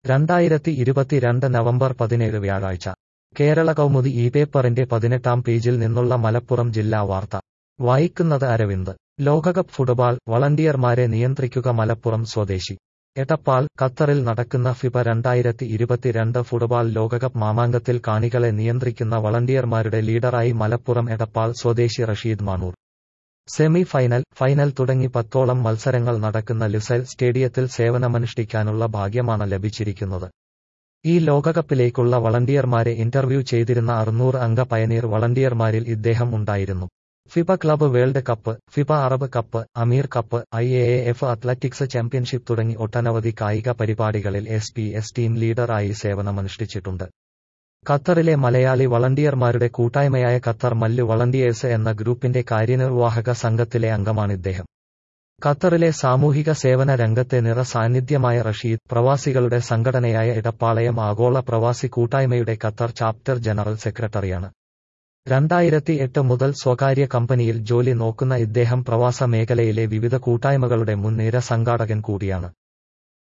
രണ്ടായിരത്തി ഇരുപത്തിരണ്ട് നവംബർ പതിനേഴ് വ്യാഴാഴ്ച കേരള കൗമുദി ഈ പേപ്പറിന്റെ പതിനെട്ടാം പേജിൽ നിന്നുള്ള മലപ്പുറം ജില്ലാ വാർത്ത വായിക്കുന്നത് അരവിന്ദ് ലോകകപ്പ് ഫുട്ബോൾ വളണ്ടിയർമാരെ നിയന്ത്രിക്കുക മലപ്പുറം സ്വദേശി എടപ്പാൾ ഖത്തറിൽ നടക്കുന്ന ഫിഫ രണ്ടായിരത്തി ഇരുപത്തിരണ്ട് ഫുട്ബോൾ ലോകകപ്പ് മാമാങ്കത്തിൽ കാണികളെ നിയന്ത്രിക്കുന്ന വളണ്ടിയർമാരുടെ ലീഡറായി മലപ്പുറം എടപ്പാൾ സ്വദേശി Rasheed Manur semi final final തുടങ്ങി പത്തോളം മത്സരങ്ങൾ നടക്കുന്ന ലുസൈൽ സ്റ്റേഡിയത്തിൽ സേവനമനുഷ്ഠിക്കാനുള്ള ഭാഗ്യമാണ് ലഭിച്ചിരിക്കുന്നത് ഈ ലോകകപ്പിലേക്കുള്ള വളണ്ടിയർമാരെ ഇന്റർവ്യൂ ചെയ്തിരുന്ന അറുന്നൂറ് അംഗ പയനീർ വളണ്ടിയർമാരിൽ ഇദ്ദേഹം ഉണ്ടായിരുന്നു FIFA club world cup FIFA Arab cup Amir cup I A F athletics championship തുടങ്ങി ഒട്ടനവധി കായിക പരിപാടികളിൽ എസ് പി എസ് ടീം ലീഡറായി സേവനമനുഷ്ഠിച്ചിട്ടുണ്ട് ഖത്തറിലെ മലയാളി വളണ്ടിയർമാരുടെ കൂട്ടായ്മയായ ഖത്തർ മല്ലു വളണ്ടിയേഴ്സ് എന്ന ഗ്രൂപ്പിന്റെ കാര്യനിർവാഹക സംഘത്തിലെ അംഗമാണിദ്ദേഹം ഖത്തറിലെ സാമൂഹിക സേവന രംഗത്തെ നിറ സാന്നിധ്യമായ റഷീദ് പ്രവാസികളുടെ സംഘടനയായ ഇടപ്പാളയം ആഗോള പ്രവാസി കൂട്ടായ്മയുടെ ഖത്തർ ചാപ്റ്റർ ജനറൽ സെക്രട്ടറിയാണ് രണ്ടായിരത്തി എട്ട് മുതൽ സ്വകാര്യ കമ്പനിയിൽ ജോലി നോക്കുന്ന ഇദ്ദേഹം പ്രവാസ മേഖലയിലെ വിവിധ കൂട്ടായ്മകളുടെ മുൻനിര സംഘാടകൻ കൂടിയാണ്